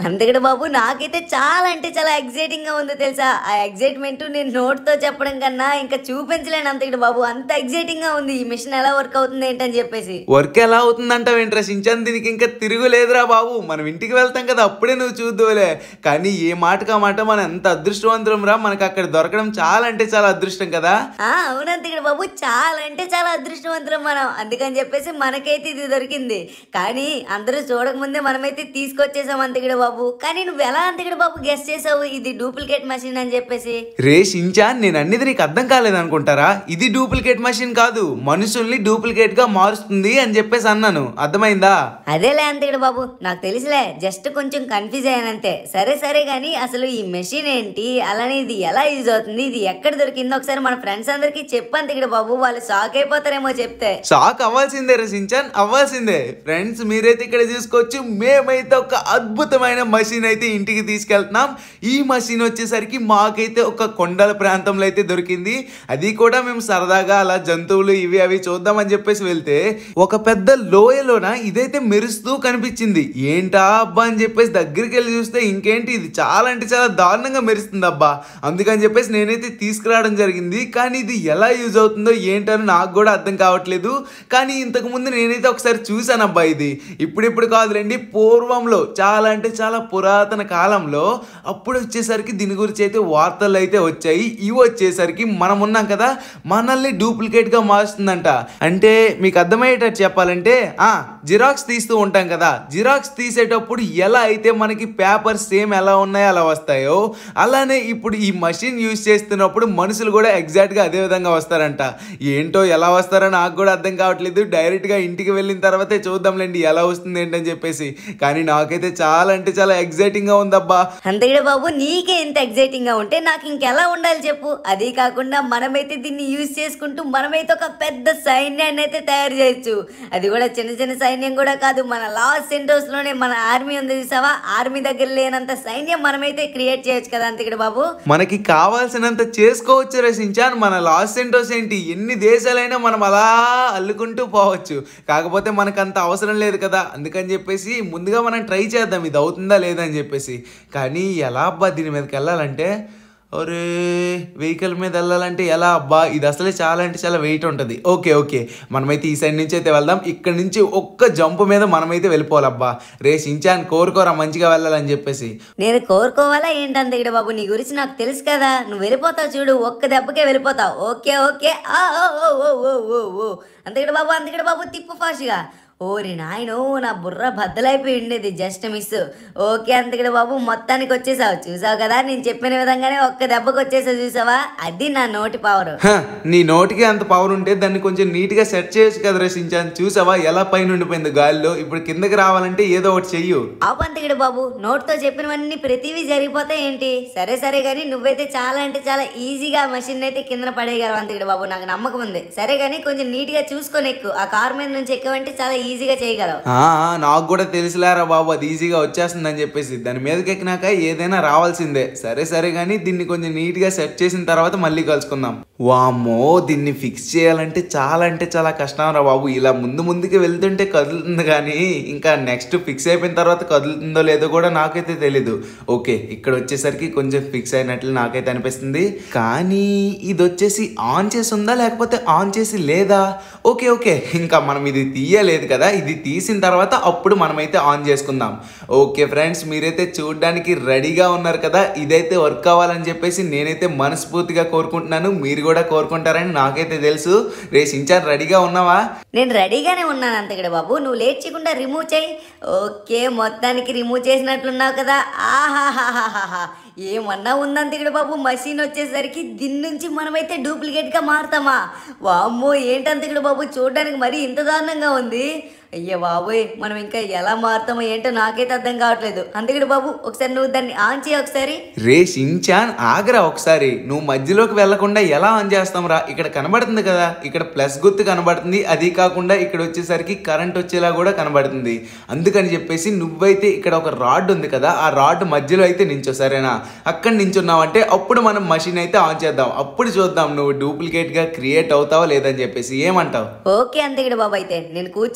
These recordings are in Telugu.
అందుకని బాబు నాకైతే చాలా అంటే చాలా ఎగ్జైటింగ్ గా ఉందో తెలుసా ఆ ఎగ్జైట్మెంట్ నేను నోట్ తో చెప్పడం కన్నా ఇంకా చూపించలేను అంతకటి బాబు అంత ఎగ్జైటింగ్ గా ఉంది ఈ మిషన్ ఎలా వర్క్ అవుతుంది ఏంటని చెప్పేసి వర్క్ ఎలా అవుతుందంటావు ఏంట్రా సించాన్ దీనికి ఇంకా తిరుగులేదురా బాబు మనం ఇంటికి వెళ్తాం కదా అప్పుడే నువ్వు చూద్దువులే కానీ ఏ మాటకా మాట మనం ఎంత అదృష్టవంతులం రా మనకు అక్కడ దొరకడం చాలా అంటే చాలా అదృష్టం కదా ఆ అవునంతకటి బాబు చాలా అంటే చాలా అదృష్టవంతులం మనం అందుకని చెప్పేసి మనకైతే ఇది దొరికింది కానీ అందరూ చూడకముందే మనమైతే తీసుకొచ్చేసాం అంతకడి బాబు కానీ నువ్వు ఎలా అంతకడి బాబు గెస్ట్ చేసావు ఇది డూప్లికేట్ మెషిన్ అని చెప్పేసి రే షించాన్ నేను అన్నిది నీకు అర్థం కాలేదనుకుంటారా ఇది డూప్లికేట్ మషిన్ కాదు మనుషుల్ని డూప్లికేట్ గా మారుస్తుంది అని చెప్పేసి అన్నాను అర్థమైందా అదేలే అంతకడి బాబు నాకు తెలుసులే జస్ట్ కొంచెం కన్ఫ్యూజ్ అయ్యానంతే సరే సరే కానీ అసలు ఈ మెషిన్ ఏంటి అలానే ఇది ఎలా యూజ్ అవుతుంది ఇది ఎక్కడ దొరికిందో ఒకసారి మన ఫ్రెండ్స్ అందరికీ చెప్పు అంతకడి బాబు వాళ్ళు షాక్ అయిపోతారేమో చెప్తే షాక్ అవ్వాల్సిందే రే సించాన్ అవ్వాల్సిందే ఫ్రెండ్స్ మీరైతే ఇక్కడ చూసుకోవచ్చు మేమైతే ఒక అద్భుతమైన మషిన్ అయితే ఇంటికి తీసుకెళ్తున్నాం ఈ మషిన్ వచ్చేసరికి మాకైతే ఒక కొండల ప్రాంతంలో అయితే దొరికింది అది కూడా మేము సరదాగా అలా జంతువులు ఇవి అవి చూద్దామని చెప్పేసి వెళ్తే ఒక పెద్ద లోయలోన ఇదైతే మెరుస్తూ కనిపించింది ఏంటా అబ్బా అని చెప్పేసి దగ్గరికి వెళ్ళి చూస్తే ఇంకేంటి ఇది చాలా అంటే చాలా దారుణంగా మెరుస్తుంది అబ్బా అందుకని చెప్పేసి నేనైతే తీసుకురావడం జరిగింది కానీ ఇది ఎలా యూజ్ అవుతుందో ఏంటని నాకు కూడా అర్థం కావట్లేదు కానీ ఇంతకు ముందు నేనైతే ఒకసారి చూశాను అబ్బా ఇది ఇప్పుడిప్పుడు కాదులేండి పూర్వంలో చాలా అంటే చాలా పురాతన కాలంలో అప్పుడు వచ్చేసరికి దీని గురించి అయితే వార్తలు అయితే వచ్చాయి ఇవి వచ్చేసరికి మనం ఉన్నాం కదా మనల్ని డూప్లికేట్ గా మారుస్తుందంట అంటే మీకు అర్థమయ్యేటట్టు చెప్పాలంటే ఆ జిరాక్స్ తీస్తూ ఉంటాం కదా జిరాక్స్ తీసేటప్పుడు ఎలా అయితే మనకి పేపర్ సేమ్ ఎలా ఉన్నాయో అలా వస్తాయో అలానే ఇప్పుడు ఈ మషిన్ యూజ్ చేస్తున్నప్పుడు మనుషులు కూడా ఎగ్జాక్ట్ గా అదే విధంగా వస్తారంట ఏంటో ఎలా వస్తారో నాకు కూడా అర్థం కావట్లేదు డైరెక్ట్ గా ఇంటికి వెళ్ళిన తర్వాతే చూద్దాంలేండి ఎలా వస్తుంది ఏంటని చెప్పేసి కానీ నాకైతే చాలా అంటే చాలా ఎగ్జైటింగ్ గా ఉందబ్బా అంతకడే బాబు నీకే ఇంత ఎగ్జైటింగ్ గా ఉంటే నాకు ఇంకెలా ఉండాలి చెప్పు అది కాకుండా మనమైతే దీన్ని యూజ్ చేసుకుంటూ మనమైతే ఒక పెద్ద సైన్యాన్ని అయితే తయారు చేయొచ్చు అది కూడా చిన్న చిన్న సైన్యం కూడా కాదు మన లాస్ సెంటోస్ లోనే మన ఆర్మీ ఉంది చూసావా ఆర్మీ దగ్గర లేనంత సైన్యం మనమైతే క్రియేట్ చేయొచ్చు కదా అంతకడే బాబు మనకి కావాల్సినంత చేసుకోవచ్చు రసించాన్ మన లాస్ సెంటోస్ ఏంటి ఎన్ని దేశాలైనా మనం అలా అల్లుకుంటూ పోవచ్చు కాకపోతే మనకు అంత అవసరం లేదు కదా అందుకని చెప్పేసి ముందుగా మనం ట్రై చేద్దాం ఇది అవుతుందా లేదా అని చెప్పేసి కానీ ఎలా అబ్బా దీని మీదకి వెళ్ళాలంటే ఒరే వెహికల్ మీద వెళ్ళాలంటే ఎలా అబ్బా ఇది అసలే చాలా అంటే చాలా వెయిట్ ఉంటుంది ఓకే ఓకే మనమైతే ఈ సైడ్ నుంచి అయితే వెళ్దాం ఇక్కడ నుంచి ఒక్క జంప్ మీద మనమైతే వెళ్ళిపోవాలబ్బా రే సించాన్ కోరుకోరా మంచిగా వెళ్ళాలని చెప్పేసి నేను కోరుకోవాలా ఏంటి అంతకడే బాబు నీ గురించి నాకు తెలుసు కదా నువ్వు వెళ్ళిపోతావు చూడు ఒక్క దెబ్బకే వెళ్ళిపోతావు ఓకే ఓకే ఆ, ఓ, ఓ, ఓ, ఓ, ఓ, ఓ. అంతకడే బాబు అంతకడే బాబు తిప్పు ఫాస్ట్గా ఓరి నాయనో నా బుర్ర బద్దలైపోయి ఉండేది జస్ట్ మిస్ ఓకే అంతకడే బాబు మొత్తానికి వచ్చేసావు చూసావు కదా నేను చెప్పిన విధంగానే ఒక్క దెబ్బకి వచ్చేసావు చూసావా అది నా నోటి పవర్ హ, నీ నోటికి అంత పవర్ ఉంటే దాన్ని కొంచెం నీట్ గా సెట్ చేయొచ్చు కదా రసించాను చూసావా ఎలా పైన ఉండిపోయింది గాలిలో ఇప్పుడు కిందకి రావాలంటే ఏదో ఒకటి చెయ్యు ఆపంతకిడు బాబు నోట్తో చెప్పినవన్నీ ప్రతివీ జరిగిపోతాయి ఏంటి సరే సరే కానీ నువ్వైతే చాలా అంటే చాలా ఈజీగా మషిన్ అయితే కింద పడేయగలవు అంతకిడు బాబు నాకు నమ్మకం ఉంది సరే కానీ కొంచెం నీట్ గా చూసుకొని ఎక్కు ఆ కార్ మీద నుంచి ఎక్కువంటే చాలా ఈజీగా చేయగలవు ఆ, ఆ, నాకు కూడా తెలుసులేరా బాబు అది ఈజీగా వచ్చేస్తుందని చెప్పేసి దాని మీదకి ఎక్కినాక ఏదైనా రావాల్సిందే సరే సరే కానీ దీన్ని కొంచెం నీట్ గా సెట్ చేసిన తర్వాత మళ్ళీ కలుసుకుందాం వామ్మో దీన్ని ఫిక్స్ చేయాలంటే చాలా అంటే చాలా కష్టం రా బాబు ఇలా ముందు ముందుకి వెళ్తుంటే కదులుతుంది కానీ ఇంకా నెక్స్ట్ ఫిక్స్ అయిపోయిన తర్వాత కదులుతుందో లేదో కూడా నాకైతే తెలీదు ఓకే ఇక్కడ వచ్చేసరికి కొంచెం ఫిక్స్ అయినట్లు నాకైతే అనిపిస్తుంది కానీ ఇది వచ్చేసి ఆన్ చేసి ఉందా లేకపోతే ఆన్ చేసి లేదా ఓకే ఓకే ఇంకా మనం ఇది తీయలేదు కదా ఇది తీసిన తర్వాత అప్పుడు మనమైతే ఆన్ చేసుకుందాం ఓకే ఫ్రెండ్స్ మీరైతే చూడడానికి రెడీగా ఉన్నారు కదా ఇదైతే వర్క్ అవ్వాలని చెప్పేసి నేనైతే మనస్ఫూర్తిగా కోరుకుంటున్నాను మీరు కూడా కోరుకుంటారని నాకైతే తెలుసు రే సించాన్ రెడీగా ఉన్నావా నేను రెడీగానే ఉన్నాను అంతకడ బాబు నువ్వు లేట్ చేయకుండా రిమూవ్ చేయి ఓకే మొత్తానికి రిమూవ్ చేసినట్లున్నావు కదా ఆహాహాహాహా ఏమన్నా ఉందంతకడ బాబు మషిన్ వచ్చేసరికి దీని నుంచి మనమైతే డూప్లికేట్గా మారుతామా వామ్మో ఏంటంతకడ బాబు చూడడానికి మరీ ఇంత దారుణంగా ఉంది అయ్యో బాబోయ్ మనం ఇంకా ఎలా మారుతామో ఏంటో నాకైతే అర్థం కావట్లేదు అందుకని బాబు ఒకసారి నువ్వు దాన్ని ఆన్ చేయి ఒకసారి రే షించాన్ ఆగరా ఒకసారి నువ్వు మధ్యలోకి వెళ్లకుండా ఎలా ఆన్ చేస్తాం రా ఇక్కడ కనబడుతుంది కదా ఇక్కడ ప్లస్ గుర్తు కనబడుతుంది అది కాకుండా ఇక్కడ వచ్చేసరికి కరెంట్ వచ్చేలా కూడా కనబడుతుంది అందుకని చెప్పేసి నువ్వైతే ఇక్కడ ఒక రాడ్ ఉంది కదా ఆ రాడ్ మధ్యలో అయితే నించో సరేనా అక్కడ నించున్నావంటే అప్పుడు మనం మషిన్ అయితే ఆన్ చేద్దాం అప్పుడు చూద్దాం నువ్వు డూప్లికేట్ గా క్రియేట్ అవుతావా లేదని చెప్పేసి ఏమంటావు ఓకే అంతకిడ బాబు అయితే నేను కూర్చుంటాను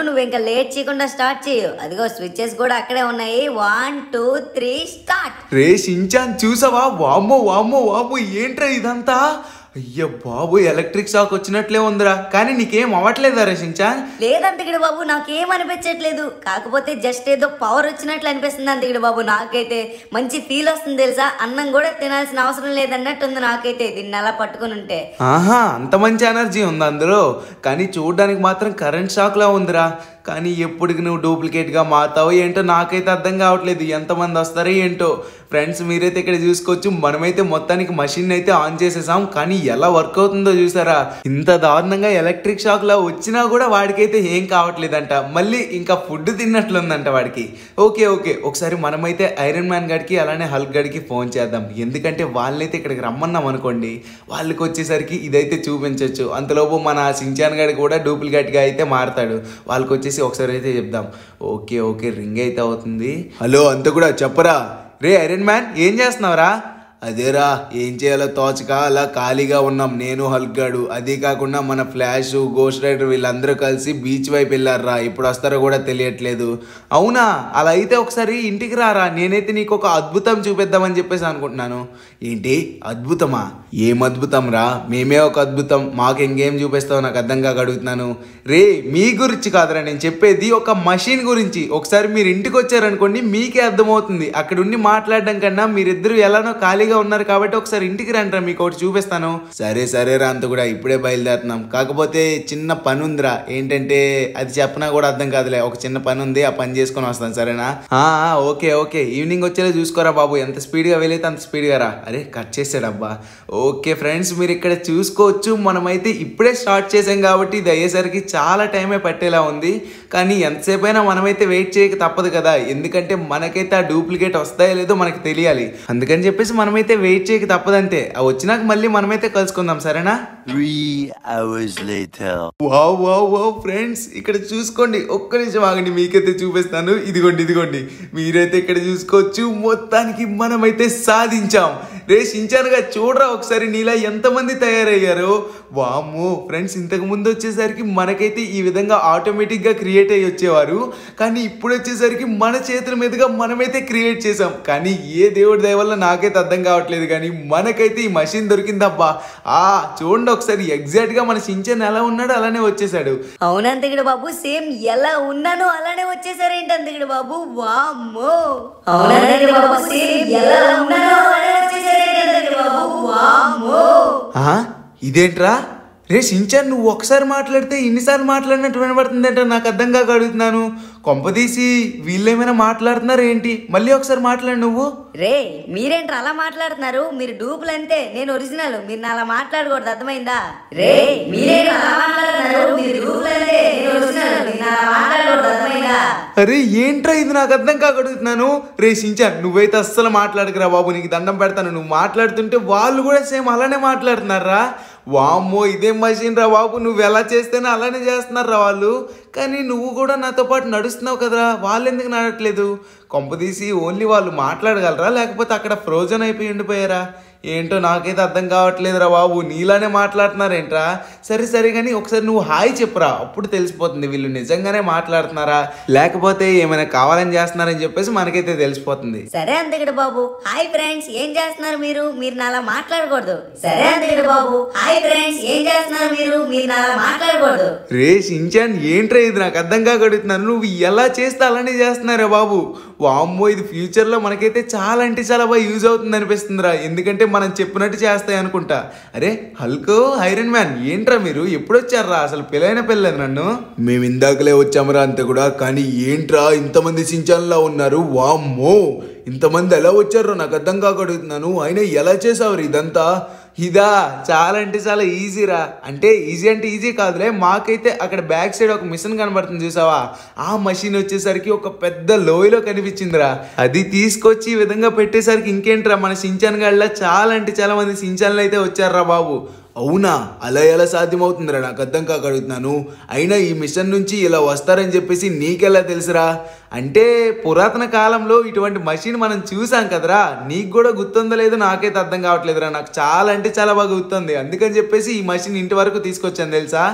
నువ్వు ఇంకా లేట్ చేయకుండా స్టార్ట్ చేయు అదిగో స్విచ్చెస్ కూడా అక్కడే ఉన్నాయి వన్ టూ త్రీ స్టార్ట్ రే షించాన్ చూసావా వామ్మో వామ్మో వామ్మో ఏంట్రా ఇదంతా అయ్య బాబు ఎలక్ట్రిక్ షాక్ వచ్చినట్లే ఉందిరా కానీ నీకేం అవ్వట్లేదా రే షించాన్ లేదంతగిడి బాబు నాకేం అనిపించట్లేదు కాకపోతే జస్ట్ ఏదో పవర్ వచ్చినట్లు అనిపిస్తుంది అంతగిడి బాబు నాకైతే మంచి ఫీల్ వస్తుంది తెలుసా అన్నం కూడా తినాల్సిన అవసరం లేదన్నట్టుంది నాకైతే దీన్ని అలా పట్టుకుని ఉంటే ఆహా అంత మంచి ఎనర్జీ ఉంది అందులో కానీ చూడడానికి మాత్రం కరెంట్ షాక్లా ఉందిరా కానీ ఎప్పటికి నువ్వు డూప్లికేట్గా మారుతావో ఏంటో నాకైతే అర్థం కావట్లేదు ఎంతమంది వస్తారో ఏంటో ఫ్రెండ్స్ మీరైతే ఇక్కడ చూసుకోవచ్చు మనమైతే మొత్తానికి మషిన్ అయితే ఆన్ చేసేసాం కానీ ఎలా వర్క్ అవుతుందో చూసారా ఇంత దారుణంగా ఎలక్ట్రిక్ షాక్ లా వచ్చినా కూడా వాడికైతే ఏం కావట్లేదంట మళ్ళీ ఇంకా ఫుడ్ తిన్నట్లుందంట వాడికి ఓకే ఓకే ఒకసారి మనమైతే ఐరన్ మ్యాన్ గడికి అలానే హల్క్ గడికి ఫోన్ చేద్దాం ఎందుకంటే వాళ్ళైతే ఇక్కడికి రమ్మన్నాం అనుకోండి వాళ్ళకి వచ్చేసరికి ఇదైతే చూపించవచ్చు అంతలోపు మన సించాన్ గడి కూడా డూప్లికేట్గా అయితే మారుతాడు వాళ్ళకి వచ్చేసి ఒకసారి అయితే చెప్దాం ఓకే ఓకే రింగ్ అయితే అవుతుంది హలో అంత కూడా చెప్పరా రే ఐరన్ మ్యాన్ ఏం చేస్తున్నావురా అదేరా ఏం చేయాలో తోచక అలా ఖాళీగా ఉన్నాం నేను హల్క్ గాడు అదే కాకుండా మన ఫ్లాష్ గోస్ట్ రైడర్ వీళ్ళందరూ కలిసి బీచ్ వైపు వెళ్ళారా ఇప్పుడు వస్తారో కూడా తెలియట్లేదు అవునా అలా అయితే ఒకసారి ఇంటికి రారా నేనైతే నీకు ఒక అద్భుతం చూపిద్దామని చెప్పేసి అనుకుంటున్నాను ఏంటి అద్భుతమా ఏం అద్భుతం రా మేమే ఒక అద్భుతం మాకు ఇంకేం చూపిస్తావు నాకు అర్థం కాక అడుగుతున్నాను రే మీ గురించి కాదురా నేను చెప్పేది ఒక మషిన్ గురించి ఒకసారి మీరు ఇంటికి వచ్చారనుకోండి మీకే అర్థమవుతుంది అక్కడ ఉండి మాట్లాడడం కన్నా మీరిద్దరు ఎలానో ఖాళీగా ఉన్నారు కాబట్టి ఒకసారి ఇంటికి రండిరా మీకు ఒకటి చూపిస్తాను సరే సరే రా అంత కూడా ఇప్పుడే బయలుదేరుతున్నాం కాకపోతే చిన్న పని ఉందిరా ఏంటంటే అది చెప్పనా కూడా అర్థం కాదులే ఒక చిన్న పని ఉంది ఆ పని చేసుకొని వస్తాను సరేనా ఆ, ఆ, ఓకే ఓకే ఈవినింగ్ వచ్చేలా చూసుకోరా బాబు ఎంత స్పీడ్గా వెళ్ళైతే అంత స్పీడ్గా రా అరే కట్ చేసాడబ్బా ఓకే ఫ్రెండ్స్ మీరు ఇక్కడ చూసుకోవచ్చు మనమైతే ఇప్పుడే స్టార్ట్ చేసాం కాబట్టి ఇది అయ్యేసరికి చాలా టైమే పట్టేలా ఉంది కానీ ఎంతసేపు అయినా మనమైతే వెయిట్ చేయక తప్పదు కదా ఎందుకంటే మనకైతే ఆ డూప్లికేట్ వస్తాయో లేదో మనకి తెలియాలి అందుకని చెప్పేసి మనమైతే వెయిట్ చేయక తప్పదంతే ఆ వచ్చినాక మళ్ళీ మనమైతే కలుసుకుందాం సరేనా Three hours later. Wow wow wow friends ఇక్కడ చూసుకోండి ఒక్క నిమిషం ఆగండి మీకైతే చూపిస్తాను ఇదిగోండి ఇదిగోండి మీరైతే ఇక్కడ చూసుకోవచ్చు మొత్తానికి మనమైతే సాధించాం రే సించానుగా చూడరా ఒకసారి నీలా ఎంతమంది తయారయ్యారో వామ్మో ఫ్రెండ్స్ ఇంతకు ముందు వచ్చేసరికి మనకైతే ఈ విధంగా ఆటోమేటిక్గా క్రియేట్ అయ్యి వచ్చేవారు కానీ ఇప్పుడు వచ్చేసరికి మన చేతుల మీదుగా మనమైతే క్రియేట్ చేసాం కానీ ఏ దేవుడి దయ వల్ల నాకైతే అర్థం కావట్లేదు కానీ మనకైతే ఈ మషిన్ దొరికిందబ్బా ఆ చూడండి ఒకసారి ఎగ్జాక్ట్ గా మన సించన్ ఎలా ఉన్నాడో అలానే వచ్చేసాడు అవునంతగిడి బాబు సేమ్ ఎలా ఉన్నానో అలానే వచ్చేసారేంటి అంతగిడి బాబు వామ్మో అవునంతగిడి బాబు సేమ్ ఎలా ఉన్నానో అలానే వచ్చేసారేంటి అంతగిడి బాబు వామ్మో ఆ ఇదేంట్రా రే సించాన్ నువ్వు ఒకసారి మాట్లాడితే ఇన్నిసార్లు మాట్లాడినట్టు వినబడుతుందంటే నాకు అర్థం కాక అడుగుతున్నాను కొంపదీసి వీళ్ళేమైనా మాట్లాడుతున్నారు ఏంటి మళ్ళీ ఒకసారి మాట్లాడు నువ్వు రే మీరేంట్రా అలా మాట్లాడుతున్నారు మీరు డూపులు అంతే నేను ఒరిజినల్ మీరు నా అలా మాట్లాడకూడదు అర్థమైందా రే మీరేంట్రా అలా మాట్లాడుతున్నారు మీరు డూపులు అంతే నేను ఒరిజినల్ మీరు నా అలా మాట్లాడకూడదు అర్థమైందా అరే ఏంట్రా ఇది నాకు అర్థం కాక అడుగుతున్నాను రే సించాన్ నువ్వైతే అస్సలు మాట్లాడకురా బాబు నీకు దండం పెడతాను నువ్వు మాట్లాడుతుంటే వాళ్ళు కూడా సేమ్ అలానే మాట్లాడుతున్నారా వామ్మో ఇదేం మషిన్ రా బాబు నువ్వు ఎలా చేస్తేనే అలానే చేస్తున్నారా వాళ్ళు కానీ నువ్వు కూడా నాతో పాటు నడుస్తున్నావు కదరా వాళ్ళు ఎందుకు నడట్లేదు కొంపదీసి ఓన్లీ వాళ్ళు మాట్లాడగలరా లేకపోతే అక్కడ ఫ్రోజన్ అయిపోయి ఉండిపోయారా ఏంటో నాకైతే అర్థం కావట్లేదురా బాబు నీలానే మాట్లాడుతున్నారేంట్రా సరే సరే కానీ ఒకసారి నువ్వు హాయ్ చెప్పురా అప్పుడు తెలిసిపోతుంది వీళ్ళు నిజంగానే మాట్లాడుతున్నారా లేకపోతే ఏమైనా కావాలని చేస్తున్నారని చెప్పేసి మనకైతే తెలిసిపోతుంది సరే అంతగడ బాబు హాయ్ ఫ్రెండ్స్ ఏం చేస్తున్నారు మీరు మీరు నాలా మాట్లాడకూడదు సరే అంతగడ బాబు హాయ్ ఫ్రెండ్స్ ఏం చేస్తున్నారు మీరు మీరు నాలా మాట్లాడకూడదు రే షించాన్ ఏంట్రా ఇది నాకు అర్థం కాగడుగుతున్నాను నువ్వు ఎలా చేస్తే అలానే చేస్తున్నారా బాబు వామ్మో ఇది ఫ్యూచర్లో మనకైతే చాలా అంటే చాలా బాగా యూజ్ అవుతుంది అనిపిస్తుందిరా ఎందుకంటే మనం చెప్పినట్టు చేస్తాయి అనుకుంటా అరే హల్కో ఐరన్ మ్యాన్ ఏంట్రా మీరు ఎప్పుడు వచ్చారా అసలు పిల్లైన పిల్లలేదు నన్ను మేము ఇందాకలే వచ్చామరా అంతే కూడా కానీ ఏంట్రా ఇంతమంది సించాన్లా ఉన్నారు వామ్మో ఇంతమంది ఎలా వచ్చారో నాకు అర్థం కాకడుగుతున్నాను అయినా ఎలా చేసావు ఇదంతా ఇదా చాలా అంటే చాలా ఈజీరా అంటే ఈజీ అంటే ఈజీ కాదులే మాకైతే అక్కడ బ్యాక్ సైడ్ ఒక మిషన్ కనబడుతుంది చూసావా ఆ మషిన్ వచ్చేసరికి ఒక పెద్ద లోయలో కనిపించిందిరా అది తీసుకొచ్చి ఈ విధంగా పెట్టేసరికి ఇంకేంట్రా మన సించాన్ గళ్ళ చాలా అంటే చాలా మంది సించాన్లు అయితే వచ్చారా బాబు అవునా అలా ఎలా సాధ్యమవుతుందిరా నాకు అర్థం కాక అడుగుతున్నాను అయినా ఈ మిషన్ నుంచి ఇలా వస్తారని చెప్పేసి నీకెలా తెలుసురా అంటే పురాతన కాలంలో ఇటువంటి మషిన్ మనం చూసాం కదరా నీకు కూడా గుర్తుందో లేదో నాకైతే అర్థం కావట్లేదురా నాకు చాలా అంటే చాలా బాగా గుర్తుంది అందుకని చెప్పేసి ఈ మషిన్ ఇంటి వరకు తీసుకొచ్చాను తెలుసా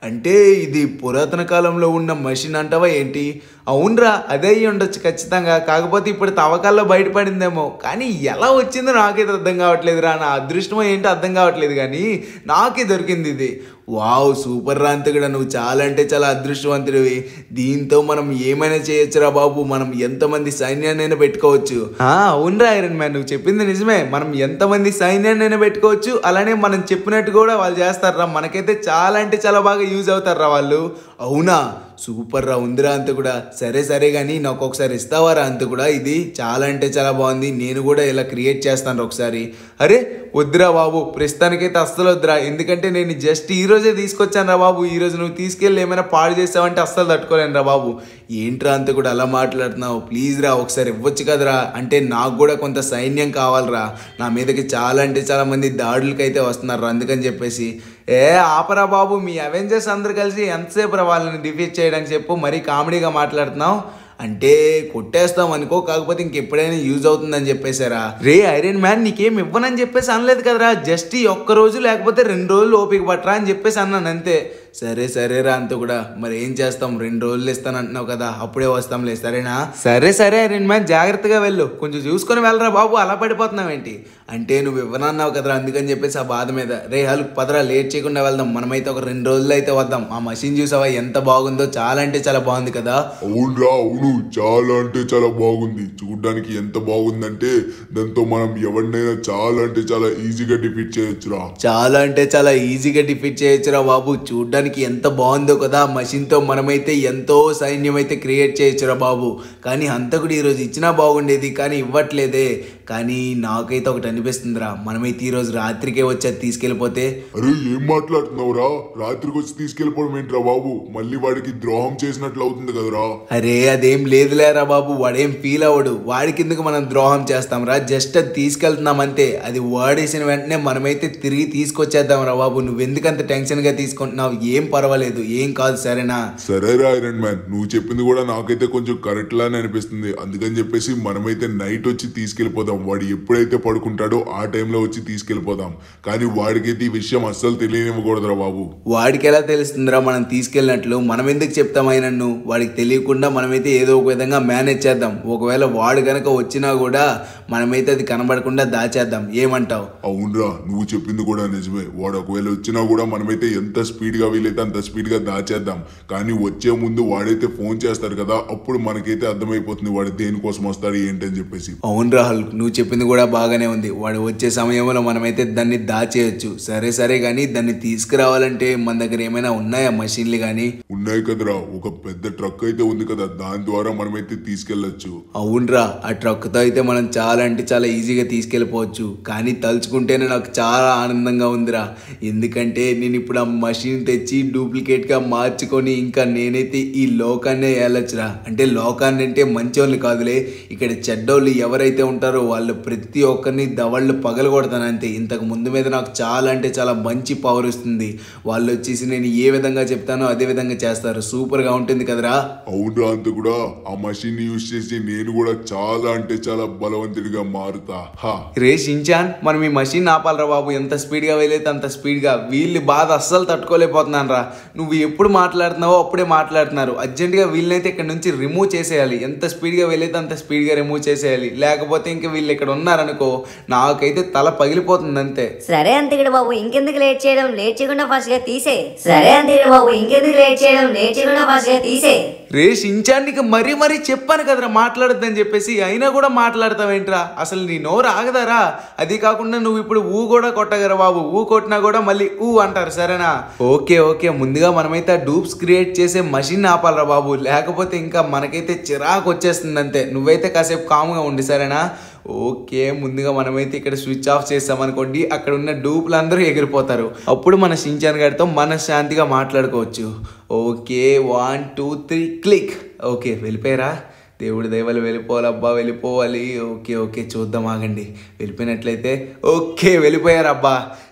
అంటే ఇది పురాతన కాలంలో ఉన్న మషిన్ అంటావా ఏంటి అవునరా అదే అయ్యి ఉండొచ్చు ఖచ్చితంగా కాకపోతే ఇప్పుడు తవ్వకాల్లో బయటపడిందేమో కానీ ఎలా వచ్చిందో నాకైతే అర్థం కావట్లేదురా నా అదృష్టమో ఏంటో అర్థం కావట్లేదు కానీ నాకే దొరికింది ఇది వావ్ సూపర్ రా అంతకుడా నువ్వు చాలా అంటే చాలా అదృష్టవంతుడివి దీంతో మనం ఏమైనా చేయొచ్చురా బాబు మనం ఎంతమంది సైన్యాన్నైనా పెట్టుకోవచ్చు ఆ, అవునరా ఐరన్ మ్యాన్ నువ్వు చెప్పింది నిజమే మనం ఎంతమంది సైన్యాన్నైనా పెట్టుకోవచ్చు అలానే మనం చెప్పినట్టు కూడా వాళ్ళు చేస్తారా మనకైతే చాలా అంటే చాలా బాగా యూజ్ అవుతారా వాళ్ళు అవునా సూపర్ రా ఉందిరా అంత కూడా సరే సరే కానీ నాకు ఒకసారి ఇస్తావారా అంత కూడా ఇది చాలా అంటే చాలా బాగుంది నేను కూడా ఇలా క్రియేట్ చేస్తాను ఒకసారి అరే వద్దురా బాబు ప్రస్తుతానికైతే అస్సలు వద్దురా ఎందుకంటే నేను జస్ట్ ఈ రోజే తీసుకొచ్చాను రా బాబు ఈ రోజు నువ్వు తీసుకెళ్ళి ఏమైనా పాడు చేసావంటే అస్సలు తట్టుకోలేను రా బాబు ఏంట్రా అంత కూడా అలా మాట్లాడుతున్నావు ప్లీజ్ రా ఒకసారి ఇవ్వచ్చు కదరా అంటే నాకు కూడా కొంత సైన్యం కావాలరా నా మీదకి చాలా అంటే చాలా మంది దాడులకైతే వస్తున్నారు అందుకని చెప్పేసి ఏ ఆపరా బాబు మీ అవెంజర్స్ అందరు కలిసి ఎంతసేపు రా వాళ్ళని డిఫీట్ చేయడానికి చెప్పు మరీ కామెడీగా మాట్లాడుతున్నావు అంటే కొట్టేస్తాం అనుకో కాకపోతే ఇంకెప్పుడైనా యూజ్ అవుతుందని చెప్పేశారా రే ఐరన్ మ్యాన్ నీకేం ఇవ్వనని చెప్పేసి అనలేదు కదరా జస్ట్ ఈ ఒక్క రోజు లేకపోతే రెండు రోజులు ఓపిక పట్టరా అని చెప్పేసి అన్నాను అంతే సరే సరే రా అంత కూడా మరి ఏం చేస్తాం రెండు రోజులు ఇస్తాను అంటున్నావు కదా అప్పుడే వస్తాంలే సరేనా సరే సరే ఐరన్ మ్యాన్ జాగ్రత్తగా వెళ్ళు కొంచెం చూసుకొని వెళ్ళరా బాబు అలా పడిపోతున్నావు ఏంటి అంటే నువ్వు ఇవ్వనన్నావు కదరా అందుకని చెప్పేసి ఆ బాధ మీద రే హలు పదరా లేట్ చేయకుండా వెళ్దాం మనమైతే ఒక రెండు రోజులు అయితే వద్దాం ఆ మషిన్ చూసావా ఎంత బాగుందో చాలా అంటే చాలా బాగుంది కదా అవునరా అవును చాలా అంటే చాలా బాగుంది చూడ్డానికి ఎంత బాగుందంటే దాంతో మనం ఎవరినైనా చాలా అంటే చాలా ఈజీగా డిఫీట్ చేయొచ్చురా చాలా అంటే చాలా ఈజీగా డిఫీట్ చేయొచ్చురా బాబు చూడ్డానికి ఎంత బాగుందో కదా మషిన్తో మనమైతే ఎంతో సైన్యం అయితే క్రియేట్ చేయొచ్చురా బాబు కానీ హంతకుడు ఈరోజు ఇచ్చినా బాగుండేది కానీ ఇవ్వట్లేదే కానీ నాకైతే ఒకటి అనిపిస్తుందిరా మనమైతే ఈరోజు రాత్రికే వచ్చి అది తీసుకెళ్ళిపోతే అరే ఏం మాట్లాడుతున్నావురా రాత్రికి వచ్చి తీసుకెళ్ళిపోవడం ఏంట్రా బాబు మళ్ళీ వాడికి ద్రోహం చేసినట్లు అవుతుంది కదరా అరే అదేం లేదులేరా బాబు వాడేం ఫీల్ అవ్వడు వాడి కిందకు మనం ద్రోహం చేస్తాంరా జస్ట్ అది తీసుకెళ్తున్నాం అంతే అది వాడేసిన వెంటనే మనమైతే తిరిగి తీసుకొచ్చేద్దాం రా బాబు నువ్వు ఎందుకంత టెన్షన్గా తీసుకుంటున్నావు ఏం పర్వాలేదు ఏం కాదు సరేనా సరేరా ఐరన్ మ్యాన్ నువ్వు చెప్పింది కూడా నాకైతే కొంచెం కరెక్ట్ లానే అనిపిస్తుంది అందుకని చెప్పేసి మనమైతే నైట్ వచ్చి తీసుకెళ్ళిపోదాం వాడు ఎప్పుడైతే పడుకుంటాడో ఆ టైంలో వచ్చి తీసుకెళ్ళిపోదాం కానీ వాడికైతే ఈ విషయం అస్సలు తెలియనివ్వకూడదురా బాబు వాడికి ఎలా తెలుస్తుందిరా మనం తీసుకెళ్ళినట్లు మనం ఎందుకు చెప్తాం అయినన్ను వాడికి తెలియకుండా మనమైతే ఏదో ఒక విధంగా మేనేజ్ చేద్దాం ఒకవేళ వాడు గనక వచ్చినా కూడా మనమైతే అది కనబడకుండా దాచేద్దాం ఏమంటావు అవునరా నువ్వు చెప్పింది కూడా నిజమే వాడు ఒకవేళ వచ్చినా కూడా మనమైతే ఎంత స్పీడ్ గా వీలైతే అంత స్పీడ్ గా దాచేద్దాం కానీ వచ్చే ముందు వాడైతే ఫోన్ చేస్తాడు కదా అప్పుడు మనకైతే అర్థమైపోతుంది వాడు దేనికోసం వస్తాడు ఏంటని చెప్పేసి అవును రాహుల్ నువ్వు చెప్పింది కూడా బాగానే ఉంది వాడు వచ్చే సమయంలో మనమైతే దాన్ని దాచేయచ్చు సరే సరే కానీ దాన్ని తీసుకురావాలంటే మన దగ్గర ఏమైనా ఉన్నాయా మషిన్లు కానీ ఉన్నాయి కదరా ఒక పెద్ద ట్రక్ అయితే ఉంది కదా దాని ద్వారా మనమైతే తీసుకెళ్లొచ్చు అవునరా ఆ ట్రక్తో అయితే మనం చాలా అంటే చాలా ఈజీగా తీసుకెళ్ళిపోవచ్చు కానీ తలుచుకుంటేనే నాకు చాలా ఆనందంగా ఉందిరా ఎందుకంటే నేను ఇప్పుడు ఆ మషిన్ తెచ్చి డూప్లికేట్గా మార్చుకొని ఇంకా నేనైతే ఈ లోకాన్నే వెళ్ళొచ్చురా అంటే లోకాన్ని అంటే మంచోళ్ళు కాదులే ఇక్కడ చెడ్డోళ్ళు ఎవరైతే ఉంటారో వాళ్ళు ప్రతి ఒక్కరిని దవళ్ళు పగలగొడతాను అంతే ఇంతకు ముందు మీద నాకు చాలా అంటే చాలా మంచి పవర్ వస్తుంది వాళ్ళు వచ్చేసి నేను ఏ విధంగా చెప్తానో అదే విధంగా చేస్తారు సూపర్గా ఉంటుంది కదరా అవునరా అంత కూడా ఆ మషిన్ యూజ్ చేసి నేను కూడా చాలా అంటే చాలా బలవంతుడిగా మారుతా హా రే షించాన్ మనం ఈ మషిన్ ఆపాలరా బాబు ఎంత స్పీడ్గా వెళ్ళైతే అంత స్పీడ్గా వీళ్ళు బాధ అస్సలు తట్టుకోలేకపోతున్నాను రా నువ్వు ఎప్పుడు మాట్లాడుతున్నావో అప్పుడే మాట్లాడుతున్నారు అర్జెంటుగా వీళ్ళనైతే ఇక్కడ నుంచి రిమూవ్ చేసేయాలి ఎంత స్పీడ్గా వెళ్ళైతే అంత స్పీడ్గా రిమూవ్ చేసేయాలి లేకపోతే ఇంకా వీళ్ళు ఇక్కడ ఉన్నారనుకో నాకైతే తల పగిలిపోతుంది అంతే సరే అంతకుడు బాబు ఇంకెందుకు లేట్ చేయడం లేట్ చేయకుండా ఫాస్ట్ గా తీసే సరే అంతకుడు బాబు ఇంకెందుకు లేట్ చేయడం లేట్ చేయకుండా ఫాస్ట్ గా తీసే రే షించాన్ నీకు మరీ మరీ చెప్పాను కదరా మాట్లాడొద్దని చెప్పేసి అయినా కూడా మాట్లాడతావేంట్రా అసలు నీ నోరు ఆగదారా అది కాకుండా నువ్వు ఇప్పుడు ఊ కూడా కొట్టగరా బాబు ఊ కొట్టినా కూడా మళ్ళీ ఊ అంటారు సరేనా ఓకే ఓకే ముందుగా మనమైతే ఆ డూప్స్ క్రియేట్ చేసే మషిన్ ఆపాలరా బాబు లేకపోతే ఇంకా మనకైతే చిరాకు వచ్చేస్తుంది అంతే నువ్వైతే కాసేపు కామ్గా ఉండి సరేనా ఓకే ముందుగా మనమైతే ఇక్కడ స్విచ్ ఆఫ్ చేస్తామనుకోండి అక్కడ ఉన్న డూపులు అందరూ ఎగిరిపోతారు అప్పుడు మన షించాన్ గారితో మనశ్శాంతిగా మాట్లాడుకోవచ్చు okay one two three click okay వెళ్ళిపోయారా దేవుడి దైవాలు వెళ్ళిపోవాలి అబ్బా వెళ్ళిపోవాలి ఓకే ఓకే చూద్దాం ఆగండి వెళ్ళిపోయినట్లయితే ఓకే వెళ్ళిపోయారు అబ్బా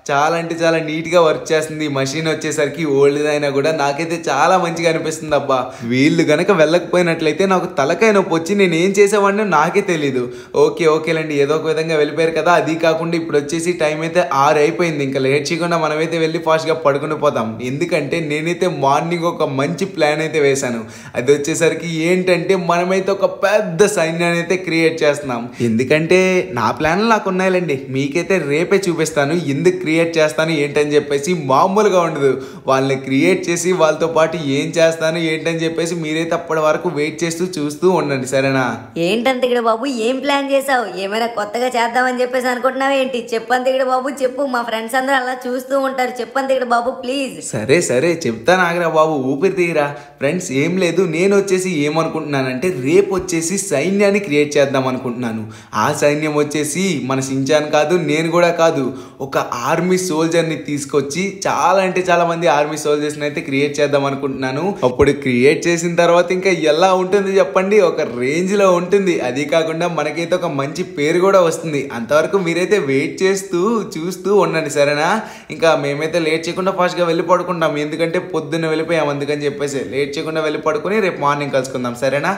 చాలా అంటే చాలా నీట్గా వర్క్ చేస్తుంది ఈ మషిన్ వచ్చేసరికి ఓల్డ్ అయినా కూడా నాకైతే చాలా మంచిగా అనిపిస్తుంది అబ్బా వీళ్ళు గనక వెళ్ళకపోయినట్లయితే నాకు తలకాయ నొప్పి వచ్చి నేను ఏం చేసేవాడినో నాకే తెలీదు ఓకే ఓకేలండి ఏదో ఒక విధంగా వెళ్ళిపోయారు కదా అది కాకుండా ఇప్పుడు వచ్చేసి టైం అయితే ఆరు అయిపోయింది ఇంకా లేట్ చేయకుండా మనమైతే వెళ్ళి ఫాస్ట్గా పడుకుని పోతాం ఎందుకంటే నేనైతే మార్నింగ్ ఒక మంచి ప్లాన్ అయితే వేశాను అది వచ్చేసరికి ఏంటంటే మనమైతే ఒక పెద్ద సైన్యాన్ని అయితే క్రియేట్ చేస్తున్నాం ఎందుకంటే నా ప్లాన్లు నాకు ఉన్నాయిలేండి మీకైతే రేపే చూపిస్తాను ఎందుకు క్రియేట్ చేస్తాను ఏంటని చెప్పేసి మామూలుగా ఉండదు వాళ్ళని క్రియేట్ చేసి వాళ్ళతో పాటు ఏం చేస్తాను ఏంటని చెప్పేసి మీరైతే అప్పటి వరకు వెయిట్ చేస్తూ చూస్తూ ఉండండి సరేనా ఏంటంత ఇక్కడ బాబు ఏం ప్లాన్ చేసావు ఏమైనా కొత్తగా చేద్దామని చెప్పేసి అనుకుంటున్నావు ఏంటి చెప్పంత ఇక్కడ బాబు చెప్పు మా ఫ్రెండ్స్ అందరూ అలా చూస్తూ ఉంటారు చెప్పంత ఇక్కడ బాబు ప్లీజ్ సరే సరే చెప్తాను ఆగరా బాబు ఊపిరి తీయరా ఫ్రెండ్స్ ఏం లేదు నేను వచ్చేసి ఏమనుకుంటున్నానంటే రేపు వచ్చేసి సైన్యాన్ని క్రియేట్ చేద్దాం అనుకుంటున్నాను ఆ సైన్యం వచ్చేసి మన సించాన్ కాదు నేను కూడా కాదు ఒక ఆర్మీ సోల్జర్ని తీసుకొచ్చి చాలా అంటే చాలా మంది ఆర్మీ సోల్జర్స్ని అయితే క్రియేట్ చేద్దాం అనుకుంటున్నాను అప్పుడు క్రియేట్ చేసిన తర్వాత ఇంకా ఎలా ఉంటుంది చెప్పండి ఒక రేంజ్లో ఉంటుంది అది కాకుండా మనకైతే ఒక మంచి పేరు కూడా వస్తుంది అంతవరకు మీరైతే వెయిట్ చేస్తూ చూస్తూ ఉండండి సరేనా ఇంకా మేమైతే లేట్ చేయకుండా ఫాస్ట్గా వెళ్ళి పడుకుంటాం ఎందుకంటే పొద్దున్న వెళ్ళిపోయాం అందుకని చెప్పేసి లేట్ చేయకుండా వెళ్ళి పడుకొని రేపు మార్నింగ్ కలుసుకుందాం సరేనా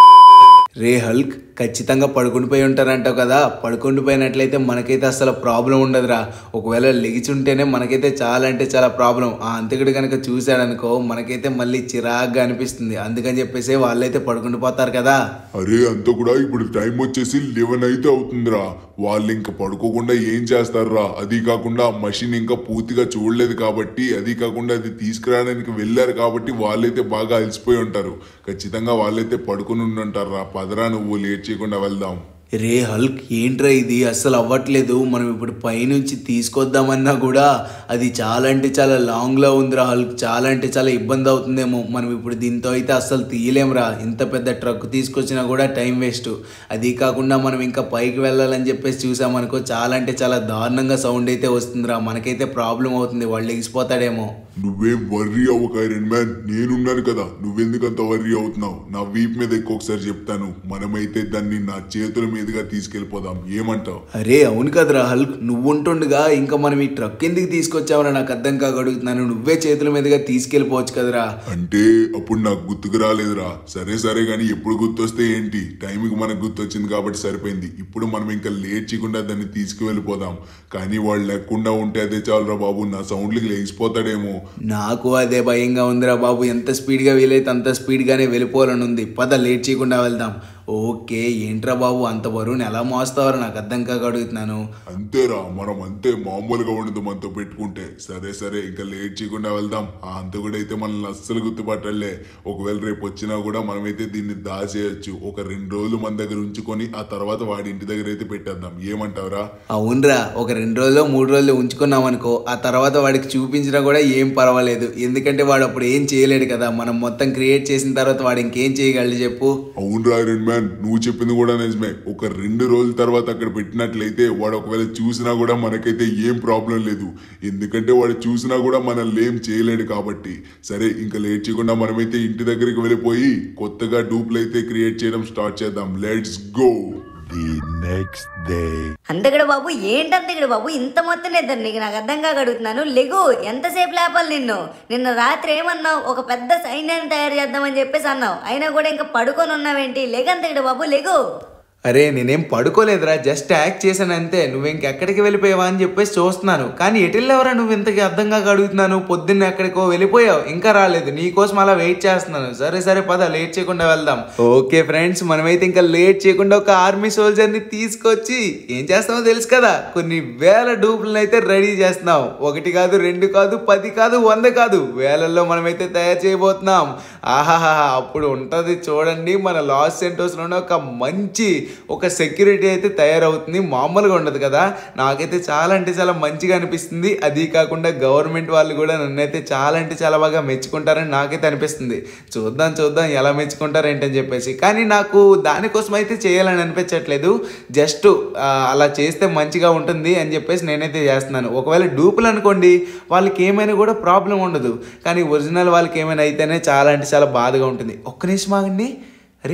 రే హల్క్ ఖచ్చితంగా పడుకుండిపోయి ఉంటారంటావు కదా పడుకుండిపోయినట్లయితే మనకైతే అసలు ప్రాబ్లం ఉండదురా ఒకవేళ లెగిచుంటేనే మనకైతే చాలా అంటే చాలా ప్రాబ్లం ఆ అంతకుడు కనుక చూశాడనుకో మనకైతే మళ్ళీ చిరాగ్గా అనిపిస్తుంది అందుకని చెప్పేసి వాళ్ళైతే పడుకుండిపోతారు కదా అరే అంతా కూడా ఇప్పుడు టైం వచ్చేసి లెవెన్ అయితే అవుతుందిరా వాళ్ళు ఇంకా పడుకోకుండా ఏం చేస్తారా అది కాకుండా మషిన్ ఇంకా పూర్తిగా చూడలేదు కాబట్టి అది కాకుండా అది తీసుకురావడానికి వెళ్ళారు కాబట్టి వాళ్ళైతే బాగా అలసిపోయి ఉంటారు ఖచ్చితంగా వాళ్ళైతే పడుకుని ఉండుంటారా పదరా నువ్వు లేట్ చేయకుండా వెళ్దాం రే హల్క్ ఏంట్రా ఇది అస్సలు అవ్వట్లేదు మనం ఇప్పుడు పైనుంచి తీసుకొద్దామన్నా కూడా అది చాలా అంటే చాలా లాంగ్లో ఉందిరా హల్క్ చాలా అంటే చాలా ఇబ్బంది అవుతుందేమో మనం ఇప్పుడు దీంతో అయితే అస్సలు తీయలేంరా ఇంత పెద్ద ట్రక్ తీసుకొచ్చినా కూడా టైం వేస్ట్ అది కాకుండా మనం ఇంకా పైకి వెళ్ళాలని చెప్పేసి చూసామనుకో చాలా అంటే చాలా దారుణంగా సౌండ్ అయితే వస్తుందిరా మనకైతే ప్రాబ్లం అవుతుంది వాళ్ళు ఎగిసిపోతాడేమో నువ్వేం వర్రీ అవ్వక ఐరన్ మ్యాన్ నేనున్నాను కదా నువ్వెందుకు అంత వర్రీ అవుతున్నావు నా వీప్ మీద ఎక్కువ ఒకసారి చెప్తాను మనమైతే దాన్ని నా చేతుల మీదుగా తీసుకెళ్ళిపోదాం ఏమంటావు అరే అవును కదరా హల్క్ నువ్వు ఉంటుండగా ఇంకా మనం ఈ ట్రక్ ఎందుకు తీసుకొచ్చావరా నాకు అర్థం కాగడుగుతున్నాను నువ్వే చేతుల మీదుగా తీసుకెళ్ళిపోవచ్చు కదరా అంటే అప్పుడు నాకు గుర్తుకు రాలేదురా సరే సరే కానీ ఎప్పుడు గుర్తొస్తే ఏంటి టైంకి మనకు గుర్తొచ్చింది కాబట్టి సరిపోయింది ఇప్పుడు మనం ఇంకా లేట్ చేయకుండా దాన్ని తీసుకువెళ్ళిపోదాం కానీ వాళ్ళు లేకుండా ఉంటే అదే చాలురా బాబు నా సౌండ్లకి లేచిపోతాడేమో నాకు అదే భయంగా ఉందిరా బాబు ఎంత స్పీడ్గా వీలైతే అంత స్పీడ్గానే వెళ్ళిపోవాలని ఉంది పద లేట్ చేయకుండా వెళ్దాం ఓకే ఏంట్రా బాబు అంత బరువుని ఎలా మోస్తావో నాకు అర్థం కాక అడుగుతున్నాను అంతేరా మనం అంతే మామూలుగా ఉండదు మనతో పెట్టుకుంటే సరే సరే ఇంకా లేట్ చేయకుండా వెళ్దాం ఆ అంతకుడైతే మనల్ని అస్సలు గుర్తుపట్టలే ఒకవేళ రేపు వచ్చినా కూడా మనమైతే దీన్ని దాచేయచ్చు ఒక రెండు రోజులు మన దగ్గర ఉంచుకొని ఆ తర్వాత వాడి ఇంటి దగ్గర అయితే పెట్టేద్దాం ఏమంటావురా అవునరా ఒక రెండు రోజులు మూడు రోజులు ఉంచుకున్నాం అనుకో ఆ తర్వాత వాడికి చూపించినా కూడా ఏం పర్వాలేదు ఎందుకంటే వాడు అప్పుడు ఏం చేయలేడు కదా మనం మొత్తం క్రియేట్ చేసిన తర్వాత వాడు ఇంకేం చేయగలడు చెప్పు అవునరా ఐరన్ మ్యాన్ నువ్వు చెప్పింది కూడా నిజమే ఒక రెండు రోజుల తర్వాత అక్కడ పెట్టినట్లయితే వాడు ఒకవేళ చూసినా కూడా మనకైతే ఏం ప్రాబ్లం లేదు ఎందుకంటే వాడు చూసినా కూడా మనల్ని ఏం చేయలేడు కాబట్టి సరే ఇంకా లేట్ చేయకుండా మనమైతే ఇంటి దగ్గరికి వెళ్ళిపోయి కొత్తగా డూప్లు అయితే క్రియేట్ చేయడం స్టార్ట్ చేద్దాం let's go The next day. అంతగడ బాబు ఏంటంతగడ బాబు ఇంత మొత్తం నిద్ర నీకు నాకు అర్థం కాక అడుగుతున్నాను లెగు ఎంతసేపు లేపాలి నిన్ను నిన్న రాత్రి ఏమన్నావు ఒక పెద్ద సైన్యాన్ని తయారు చేద్దామని చెప్పేసి అన్నావు అయినా కూడా ఇంకా పడుకొని ఉన్నావేంటి లెగంతగడ బాబు లెగు అరే నేనేం పడుకోలేదురా జస్ట్ యాక్ట్ చేశాను అంతే నువ్వు ఇంకెక్కడికి వెళ్ళిపోయావా అని చెప్పేసి చూస్తున్నాను కానీ ఎటు వెళ్ళావరా నువ్వు ఇంతకి అర్థం కాక అడుగుతున్నాను పొద్దున్న ఎక్కడికో వెళ్ళిపోయావు ఇంకా రాలేదు నీకోసం అలా వెయిట్ చేస్తున్నాను సరే సరే పద లేట్ చేయకుండా వెళ్దాం ఓకే ఫ్రెండ్స్ మనమైతే ఇంకా లేట్ చేయకుండా ఒక ఆర్మీ సోల్జర్ని తీసుకొచ్చి ఏం చేస్తామో తెలుసు కదా కొన్ని వేల డూపులను అయితే రెడీ చేస్తున్నాం ఒకటి కాదు రెండు కాదు పది కాదు వంద కాదు వేలల్లో మనమైతే తయారు చేయబోతున్నాం ఆహాహా అప్పుడు ఉంటుంది చూడండి మన లాస్ సెంటోస్లోనే ఒక మంచి ఒక సెక్యూరిటీ అయితే తయారవుతుంది మామూలుగా ఉండదు కదా నాకైతే చాలా అంటే చాలా మంచిగా అనిపిస్తుంది అది కాకుండా గవర్నమెంట్ వాళ్ళు కూడా నన్నైతే చాలా అంటే చాలా బాగా మెచ్చుకుంటారని నాకైతే అనిపిస్తుంది చూద్దాం చూద్దాం ఎలా మెచ్చుకుంటారు ఏంటని చెప్పేసి కానీ నాకు దానికోసం అయితే చేయాలని అనిపించట్లేదు జస్ట్ అలా చేస్తే మంచిగా ఉంటుంది అని చెప్పేసి నేనైతే చేస్తున్నాను ఒకవేళ డూపులు అనుకోండి వాళ్ళకి ఏమైనా కూడా ప్రాబ్లం ఉండదు కానీ ఒరిజినల్ వాళ్ళకి ఏమైనా అయితేనే చాలా అంటే చాలా బాధగా ఉంటుంది ఒక్క నిమిషం ఆగండి అరే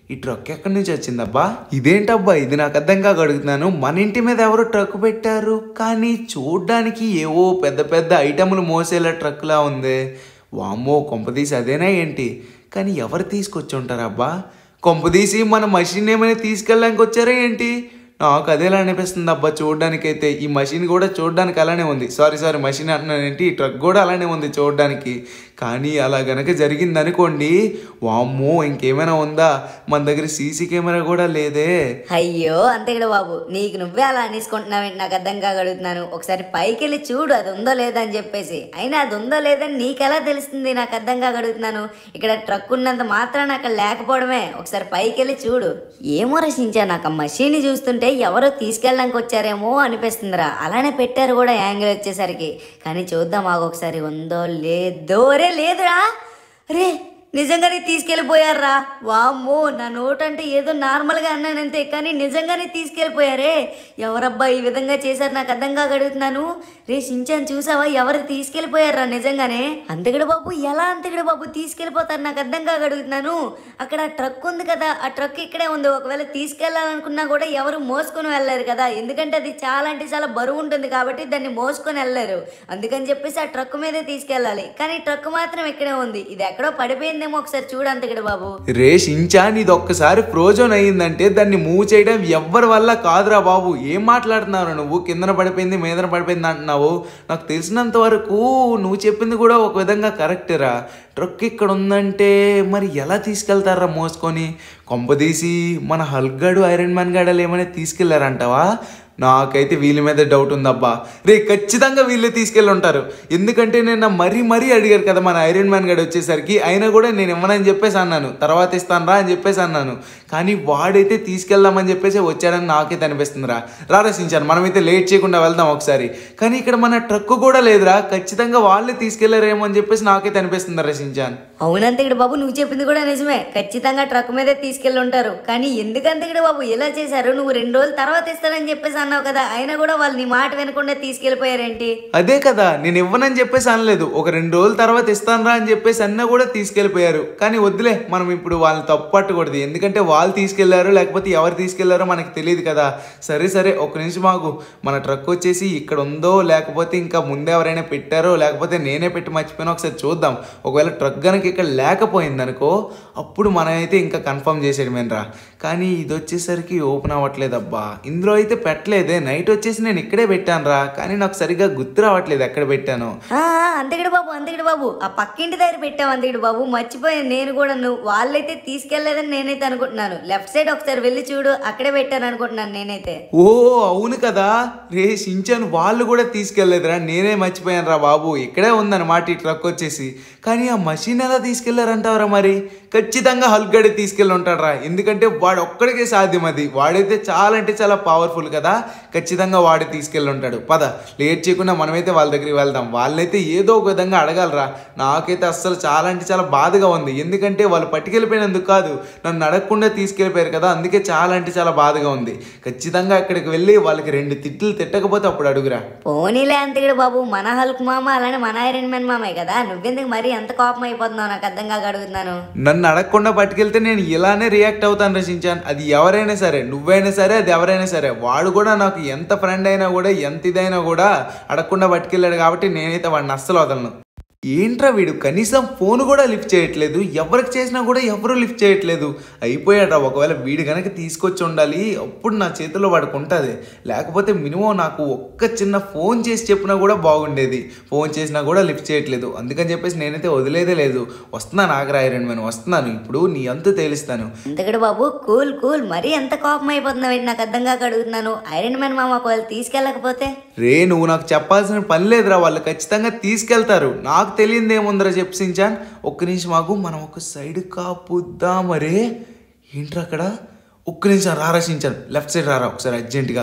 ఈ ట్రక్ ఎక్కడి నుంచి వచ్చిందబ్బా ఇదేంటబ్బా ఇది నాకు అర్థం కాక అడుగుతున్నాను మన ఇంటి మీద ఎవరు ట్రక్ పెట్టారు కానీ చూడ్డానికి ఏవో పెద్ద పెద్ద ఐటములు మోసేలా ట్రక్లా ఉంది వామ్మో కొంపదీసి అదేనా ఏంటి కానీ ఎవరు తీసుకొచ్చి ఉంటారు అబ్బా కొంపదీసి మన మషిన్ ఏమైనా తీసుకెళ్ళడానికి వచ్చారా ఏంటి నాకు అదేలా అనిపిస్తుంది అబ్బా చూడడానికైతే ఈ మషిన్ కూడా చూడడానికి అలానే ఉంది సారీ సారీ మషిన్ అంటున్నానేంటి ఈ ట్రక్ కూడా అలానే ఉంది చూడడానికి కానీ అలా గనక జరిగింది అనుకోండి వామ్మో ఇంకేమైనా ఉందా మన దగ్గర సీసీ కెమెరా కూడా లేదే అయ్యో అంతేకడ బాబు నీకు నువ్వే అలా అనేసుకుంటున్నావేంటి నాకు అర్థం కాగలుగుతున్నాను ఒకసారి పైకి వెళ్ళి చూడు అది ఉందో లేదా అని చెప్పేసి అయినా అది ఉందో లేదని నీకెలా తెలుస్తుంది నాకు అర్థం కాగలుగుతున్నాను ఇక్కడ ట్రక్ ఉన్నంత మాత్రాన అక్కడ లేకపోవడమే ఒకసారి పైకి వెళ్ళి చూడు ఏమో రచించా నాకు ఆ మషీన్ని చూస్తుంటే ఎవరో తీసుకెళ్ళడానికి వచ్చారేమో అనిపిస్తుందిరా అలానే పెట్టారు కూడా యాంగిల్ వచ్చేసరికి కానీ చూద్దాం ఆగు ఒకసారి ఉందో లేదో రే లేదురా రే నిజంగానే తీసుకెళ్ళిపోయారా వామ్మో నా నోట్ అంటే ఏదో నార్మల్గా అన్నానంతే కానీ నిజంగానే తీసుకెళ్ళిపోయారే ఎవరబ్బా ఈ విధంగా చేశారు నాకు అర్థం కాక అడుగుతున్నాను రే సించాన్ చూసావా ఎవరు తీసుకెళ్ళిపోయారా నిజంగానే అంతగడ బాబు ఎలా అంతగడ బాబు తీసుకెళ్ళిపోతారు నాకు అర్థం కాక అడుగుతున్నాను అక్కడ ట్రక్ ఉంది కదా ఆ ట్రక్ ఇక్కడే ఉంది ఒకవేళ తీసుకెళ్ళాలనుకున్నా కూడా ఎవరు మోసుకొని వెళ్ళలేరు కదా ఎందుకంటే అది చాలా అంటే చాలా బరువు ఉంటుంది కాబట్టి దాన్ని మోసుకొని వెళ్ళలేరు అందుకని చెప్పేసి ఆ ట్రక్ మీదే తీసుకెళ్ళాలి కానీ ట్రక్ మాత్రం ఇక్కడే ఉంది ఇది ఎక్కడో పడిపోయిందేమో ఒకసారి చూడు అంతగడ బాబు రే షించాన్ ఇది ఒక్కసారి ఫ్రోజన్ అయ్యిందంటే దాన్ని మూవ్ చేయడం ఎవ్వరి వల్ల కాదురా బాబు ఏం మాట్లాడుతున్నావు నువ్వు కిందన పడిపోయింది మీదన పడిపోయింది అంటున్నావు నాకు తెలిసినంత వరకు నువ్వు చెప్పింది కూడా ఒక విధంగా కరెక్టేరా ట్రక్ ఇక్కడ ఉందంటే మరి ఎలా తీసుకెళ్తారా మోసుకొని కొంపదీసి మన హల్క్ గాడు ఐరన్ మ్యాన్ గాడలు ఏమైనా తీసుకెళ్లారంటావా నాకైతే వీళ్ళ మీద డౌట్ ఉందబ్బా రే ఖచ్చితంగా వీళ్ళే తీసుకెళ్ళి ఉంటారు ఎందుకంటే నేను మరీ మరీ అడిగారు కదా మన ఐరన్ మ్యాన్ గడు వచ్చేసరికి అయినా కూడా నేను ఇవ్వనని చెప్పేసి అన్నాను తర్వాత ఇస్తాను రా అని చెప్పేసి అన్నాను కానీ వాడైతే తీసుకెళ్దామని చెప్పేసి వచ్చాడని నాకైతే అనిపిస్తుందిరా రా రసించాను మనమైతే లేట్ చేయకుండా వెళ్దాం ఒకసారి కానీ ఇక్కడ మన ట్రక్ కూడా లేదురా ఖచ్చితంగా వాళ్ళే తీసుకెళ్లారేమో అని చెప్పేసి నాకైతే అనిపిస్తుంది రసించాను అవునంతగడ బాబు నువ్వు చెప్పింది కూడా నిజమే ఖచ్చితంగా ట్రక్ మీదే తీసుకెళ్ళి ఉంటారు కానీ ఎందుకంతగడ బాబు ఇలా చేశారు నువ్వు రెండు రోజుల తర్వాత ఇస్తానని చెప్పేసి అన్నావు కదా అయినా కూడా వాళ్ళు నీ మాట వినకుండా తీసుకెళ్ళిపోయారేంటి అదే కదా నేను ఇవ్వనని చెప్పేసి అనలేదు ఒక రెండు రోజుల తర్వాత ఇస్తాను రా అని చెప్పేసి అన్న కూడా తీసుకెళ్ళిపోయారు కానీ వద్దులే మనం ఇప్పుడు వాళ్ళని తప్పు పట్టకూడదు ఎందుకంటే వాళ్ళు తీసుకెళ్లారు లేకపోతే ఎవరు తీసుకెళ్లారో మనకి తెలియదు కదా సరే సరే ఒక నిమిషం ఆగు మన ట్రక్ వచ్చేసి ఇక్కడ ఉందో లేకపోతే ఇంకా ముందే ఎవరైనా పెట్టారో లేకపోతే నేనే పెట్టి మర్చిపోయినా ఒకసారి చూద్దాం ఒకవేళ ట్రక్ కనుక ఇక్కడ లేకపోయింది అనుకో అప్పుడు మనమైతే ఇంకా కన్ఫర్మ్ చేసేయడమేనరా కానీ ఇది వచ్చేసరికి ఓపెన్ అవ్వట్లేదు అబ్బా ఇందులో అయితే పెట్టలేదే నైట్ వచ్చేసి నేను ఇక్కడే పెట్టాను రా కానీ నాకు సరిగ్గా గుర్తు రావట్లేదు ఎక్కడ పెట్టాను ఆ, ఆ, అంతగడ బాబు అంతగడ బాబు ఆ పక్కింటి దగ్గర పెట్టావు అంతగడ బాబు మర్చిపోయాను నేను కూడా నువ్వు వాళ్ళైతే తీసుకెళ్లేదని నేనైతే అనుకుంటున్నాను లెఫ్ట్ సైడ్ ఒకసారి వెళ్ళి చూడు అక్కడే పెట్టాను అనుకుంటున్నాను నేనైతే ఓ అవును కదా రే షించాను వాళ్ళు కూడా తీసుకెళ్లేదురా నేనే మర్చిపోయాను రా బాబు ఇక్కడే ఉందన్నమాట ఈ ట్రక్ వచ్చేసి కానీ ఆ మషిన్ ఎలా తీసుకెళ్లారంటావరా మరి ఖచ్చితంగా హల్క్ గడి తీసుకెళ్ళి ఉంటాడు ఎందుకంటే వాడు ఒక్కడికే సాధ్యం అది వాడైతే చాలా అంటే చాలా పవర్ఫుల్ కదా ఖచ్చితంగా వాడే తీసుకెళ్ళి ఉంటాడు పద లేట్ చేయకుండా మనమైతే వాళ్ళ దగ్గరికి వెళ్దాం వాళ్ళైతే ఏదో ఒక విధంగా అడగాలరా నాకైతే అస్సలు చాలా అంటే చాలా బాధగా ఉంది ఎందుకంటే వాళ్ళు పట్టుకెళ్ళిపోయినందుకు కాదు నన్ను అడగకుండా తీసుకెళ్ళిపోయారు కదా అందుకే చాలా అంటే చాలా బాధగా ఉంది ఖచ్చితంగా అక్కడికి వెళ్ళి వాళ్ళకి రెండు తిట్లు తిట్టకపోతే అప్పుడు అడుగురా పోనీలే అంతగడ బాబు మన హల్క్ మామ అలానే మన ఐరన్ మ్యాన్ మామే కదా నువ్వెందుకు మరీ ఎంత కోపం అయిపోతున్నావు నాకు అర్థం కాక అడుగుతున్నాను నన్ను అడగకుండా పట్టుకెళ్తే నేను ఇలానే రియాక్ట్ అవుతాను రచించాను అది ఎవరైనా సరే నువ్వైనా సరే అది ఎవరైనా సరే వాడు కూడా నాకు ఎంత ఫ్రెండ్ అయినా కూడా ఎంత ఇదైనా కూడా అడగకుండా పట్టుకెళ్ళాడు కాబట్టి నేనైతే వాడిని అస్సలు వదలను ఏంట్రా వీడు కనీసం ఫోన్ కూడా లిఫ్ట్ చేయట్లేదు ఎవరికి చేసినా కూడా ఎవరు లిఫ్ట్ చేయట్లేదు అయిపోయాడ్రా ఒకవేళ వీడు కనుక తీసుకొచ్చి ఉండాలి అప్పుడు నా చేతిలో వాడికి ఉంటుంది లేకపోతే మినిమం నాకు ఒక్క చిన్న ఫోన్ చేసి చెప్పినా కూడా బాగుండేది ఫోన్ చేసినా కూడా లిఫ్ట్ చేయట్లేదు అందుకని చెప్పేసి నేనైతే వదిలేదే లేదు వస్తున్నాను ఆగ్రా ఐరన్ మ్యాన్ వస్తున్నాను ఇప్పుడు నీ అంతు తేలిస్తాను అంతగడ బాబు కూల్ కూల్ మరీ ఎంత కోపం అయిపోతున్నావు ఏంటి నాకు అర్థం కాక అడుగుతున్నాను ఐరన్ మ్యాన్ మామ ఒకవేళ తీసుకెళ్ళకపోతే రే నువ్వు నాకు చెప్పాల్సిన పని లేదురా వాళ్ళు ఖచ్చితంగా తీసుకెళ్తారు నాకు తెలియదు ఏముందిరా చెప్సించాన్ ఒక్క నిమిషం మాకు మనం ఒక సైడ్ కాపుద్దామరే ఏంట్రా అక్కడ ఒక్క నిమిషం రారా సించాను లెఫ్ట్ సైడ్ రారా ఒకసారి అర్జెంటుగా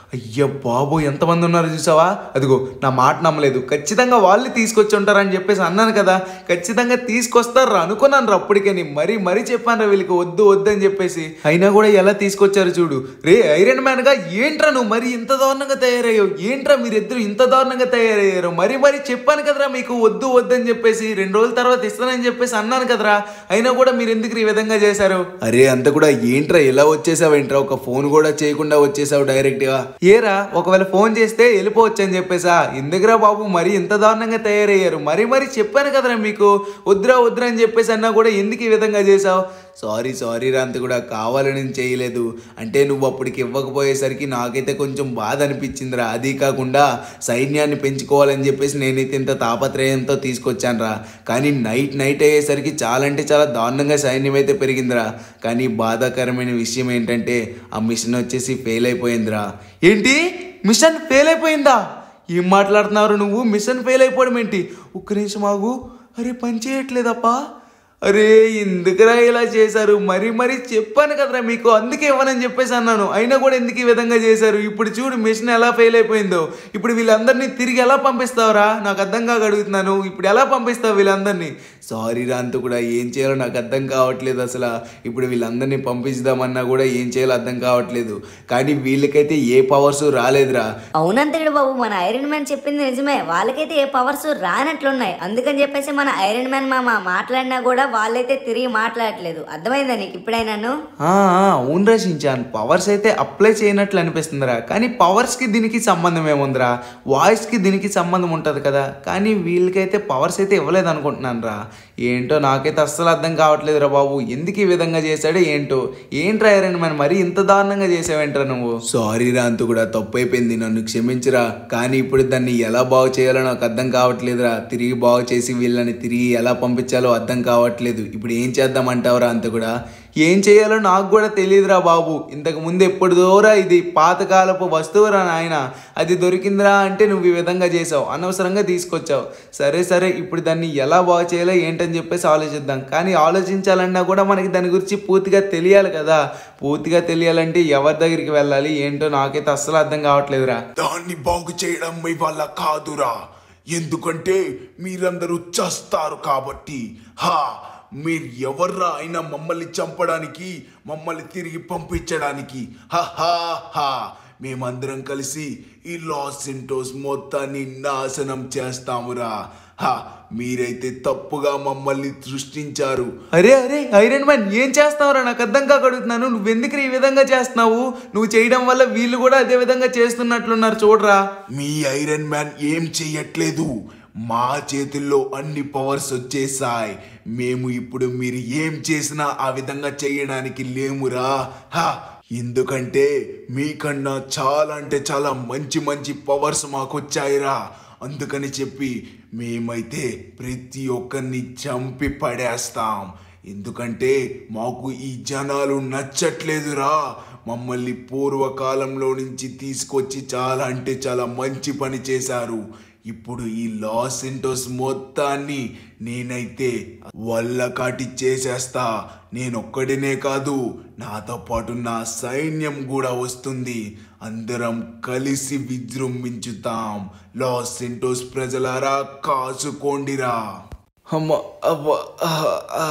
అయ్య బాబు ఎంతమంది ఉన్నారు చూసావా అదిగో నా మాట నమ్మలేదు ఖచ్చితంగా వాళ్ళు తీసుకొచ్చి ఉంటారని చెప్పేసి అన్నాను కదా ఖచ్చితంగా తీసుకొస్తారు అనుకున్నాను రా అప్పటికని మరీ మరీ చెప్పాను రా వీళ్ళకి వద్దు వద్దు అని చెప్పేసి అయినా కూడా ఎలా తీసుకొచ్చారు చూడు రే ఐరన్ మ్యాన్ గా ఏంట్రా నువ్వు మరి ఇంత దారుణంగా తయారయ్యావు ఏంట్రా మీరిద్దరు ఇంత దారుణంగా తయారయ్యారు మరి మరి చెప్పాను కదరా మీకు వద్దు వద్దు అని చెప్పేసి రెండు రోజుల తర్వాత ఇస్తానని చెప్పేసి అన్నాను కదరా అయినా కూడా మీరు ఎందుకు ఈ విధంగా చేశారు అరే అంత కూడా ఏంట్రా ఎలా వచ్చేసావు ఏంట్రా ఒక ఫోన్ కూడా చేయకుండా వచ్చేసావు డైరెక్ట్ గా ఏరా ఒకవేళ ఫోన్ చేస్తే వెళ్ళిపోవచ్చు అని చెప్పేసా ఎందుకురా బాబు మరి ఇంత దారుణంగా తయారయ్యారు మరి మరి చెప్పాను కదరా మీకు వద్దురా వద్దురా అని చెప్పేసి అన్నా కూడా ఎందుకు ఈ విధంగా చేసావు సారీ సారీ రా అంత కూడా కావాలని నేను చేయలేదు అంటే నువ్వు అప్పటికి ఇవ్వకపోయేసరికి నాకైతే కొంచెం బాధ అనిపించిందిరా అది కాకుండా సైన్యాన్ని పెంచుకోవాలని చెప్పేసి నేనైతే ఇంత తాపత్రయంతో తీసుకొచ్చాను రా కానీ నైట్ నైట్ అయ్యేసరికి చాలా అంటే చాలా దారుణంగా సైన్యం అయితే పెరిగిందిరా కానీ బాధాకరమైన విషయం ఏంటంటే ఆ మిషన్ వచ్చేసి ఫెయిల్ అయిపోయిందిరా ఏంటి మిషన్ ఫెయిల్ అయిపోయిందా ఏం మాట్లాడుతున్నారు నువ్వు మిషన్ ఫెయిల్ అయిపోవడం ఏంటి ఒక్క నిమిషం ఆగు అరే పని చేయట్లేదప్పా అరే ఎందుకురా ఇలా చేశారు మరి మరి చెప్పాను కదరా మీకు అందుకే ఇవ్వనని చెప్పేసి అన్నాను అయినా కూడా ఎందుకు ఈ విధంగా చేశారు ఇప్పుడు చూడు మిషన్ ఎలా ఫెయిల్ అయిపోయిందో ఇప్పుడు వీళ్ళందరినీ తిరిగి ఎలా పంపిస్తావురా నాకు అర్థం కాక అడుగుతున్నాను ఇప్పుడు ఎలా పంపిస్తావు వీళ్ళందరినీ సారీ రా అంత కూడా ఏం చేయాలో నాకు అర్థం కావట్లేదు అసలు ఇప్పుడు వీళ్ళందరినీ పంపించుదామన్నా కూడా ఏం చేయాలో అర్థం కావట్లేదు కానీ వీళ్ళకైతే ఏ పవర్స్ రాలేదురా అవునంతకుడు బాబు మన ఐరన్ మ్యాన్ చెప్పింది నిజమే వాళ్ళకైతే ఏ పవర్స్ రానట్లున్నాయి అందుకని చెప్పేసి మన ఐరన్ మ్యాన్ మామ మాట్లాడినా కూడా వాళ్ళైతే తిరిగి మాట్లాడట్లేదు అర్థమైందా నీకు ఇప్పుడైనాను ఆ, ఆ, అవును రచించాను పవర్స్ అయితే అప్లై చేయనట్లు అనిపిస్తుందిరా కానీ పవర్స్కి దీనికి సంబంధం ఏముందిరా వాయిస్కి దీనికి సంబంధం ఉంటుంది కదా కానీ వీళ్ళకైతే పవర్స్ అయితే ఇవ్వలేదు అనుకుంటున్నాను రా ఏంటో నాకైతే అస్సలు అర్థం కావట్లేదురా బాబు ఎందుకు ఈ విధంగా చేశాడో ఏంటో ఏంట్రా ఐరన్ మ్యాన్ మరి ఇంత దారుణంగా చేసావేంట్రా నువ్వు సారీ రా అంతు కూడా తప్పు అయిపోయింది నన్ను క్షమించరా కానీ ఇప్పుడు దాన్ని ఎలా బాగు చేయాలో నాకు అర్థం కావట్లేదురా తిరిగి బాగు చేసి వీళ్ళని తిరిగి ఎలా పంపించాలో అర్థం కావట్లేదు ఇప్పుడు ఏం చేద్దామంటావురా అంత కూడా ఏం చేయాలో నాకు కూడా తెలియదురా బాబు ఇంతకు ముందు ఎప్పుడు దూరా ఇది పాతకాలపు వస్తువురా నాయన అది దొరికిందిరా అంటే నువ్వు ఈ విధంగా చేసావు అనవసరంగా తీసుకొచ్చావు సరే సరే ఇప్పుడు దాన్ని ఎలా బాగు చేయాలో ఏంటని చెప్పేసి ఆలోచిద్దాం కానీ ఆలోచించాలన్నా కూడా మనకి దాని గురించి పూర్తిగా తెలియాలి కదా పూర్తిగా తెలియాలంటే ఎవరి దగ్గరికి వెళ్ళాలి ఏంటో నాకైతే అస్సలు అర్థం కావట్లేదురా దాన్ని బాగు చేయడం మీ వల్ల కాదురా ఎందుకంటే మీరందరూ చస్తారు కాబట్టి హా మీరు ఎవర్రా అయినా మమ్మల్ని చంపడానికి మమ్మల్ని తిరిగి పంపించడానికి హా హా హా మేమందరం కలిసి ఈ లాస్ సెంటోస్ మొత్తాన్ని నాశనం చేస్తామురా హా మీరైతే తప్పుగా మమ్మల్ని సృష్టించారు అరే అరే ఐరన్ మ్యాన్ ఏం చేస్తావురా నాకు అర్థం కాక అడుగుతున్నాను నువ్వు ఎందుకు ఈ విధంగా చేస్తున్నావు నువ్వు చేయడం వల్ల వీళ్ళు కూడా అదే విధంగా చేస్తున్నట్లున్నారు చూడరా మీ ఐరన్ మ్యాన్ ఏం చెయ్యట్లేదు మా చేతుల్లో అన్ని పవర్స్ వచ్చేసాయి మేము ఇప్పుడు మీరు ఏం చేసినా ఆ విధంగా చేయడానికి లేమురా హా ఎందుకంటే మీకన్నా చాలా అంటే చాలా మంచి మంచి పవర్స్ మాకు వచ్చాయిరా అందుకని చెప్పి మేమైతే ప్రతి ఒక్కరిని చంపి పడేస్తాం ఎందుకంటే మాకు ఈ జనాలు నచ్చట్లేదురా మమ్మల్ని పూర్వకాలంలో నుంచి తీసుకొచ్చి చాలా అంటే చాలా మంచి పని చేశారు ఇప్పుడు ఈ లాస్ సెంటోస్ మొత్తాన్ని నేనైతే వల్ల కాటి చేసేస్తా నేనొక్కడినే కాదు నాతో పాటు నా సైన్యం కూడా వస్తుంది అందరం కలిసి విజృంభించుతాం లాస్ సెంటోస్ ప్రజలారా కాసుకోండిరా అమ్మ అవ్వ ఆ, ఆ,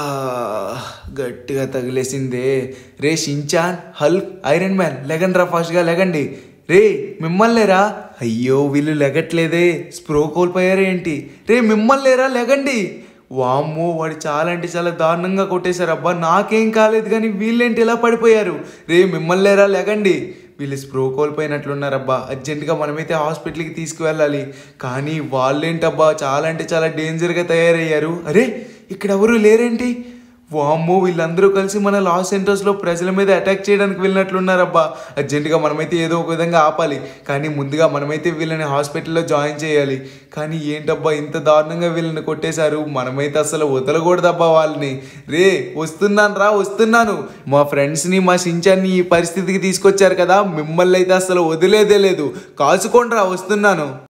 గట్టిగా తగిలేసిందే రే షించాన్ హల్క్ ఐరన్ మ్యాన్ లెగండి రా ఫాస్ట్గా లెగండి రే మిమ్మల్నేరా అయ్యో వీళ్ళు లెగట్లేదే స్ప్రో కోల్పోయారా ఏంటి రే మిమ్మల్నేరా లెగండి వామ్మో వాడు చాలా అంటే చాలా దారుణంగా కొట్టేశారు అబ్బా నాకేం కాలేదు కానీ వీళ్ళేంటి ఇలా పడిపోయారు రే మిమ్మల్నేరా లెగండి వీళ్ళు స్ప్రో కోల్పోయినట్లున్నారబ్బా అర్జెంటుగా మనమైతే హాస్పిటల్కి తీసుకువెళ్ళాలి కానీ వాళ్ళేంటబ్బా చాలా అంటే చాలా డేంజర్గా తయారయ్యారు అరే ఇక్కడ ఎవరు లేరేంటి వామ్మో వీళ్ళందరూ కలిసి మన లాస్ సెంటర్స్లో ప్రజల మీద అటాక్ చేయడానికి వెళ్ళినట్లున్నారబ్బా అర్జెంటుగా మనమైతే ఏదో ఒక విధంగా ఆపాలి కానీ ముందుగా మనమైతే వీళ్ళని హాస్పిటల్లో జాయిన్ చేయాలి కానీ ఏంటబ్బా ఇంత దారుణంగా వీళ్ళని కొట్టేశారు మనమైతే అసలు వదలకూడదబ్బా వాళ్ళని రే వస్తున్నాను రా వస్తున్నాను మా ఫ్రెండ్స్ని మా సించాన్ని ఈ పరిస్థితికి తీసుకొచ్చారు కదా మిమ్మల్ని అయితే అసలు వదిలేదే లేదు కాచుకోండి రా వస్తున్నాను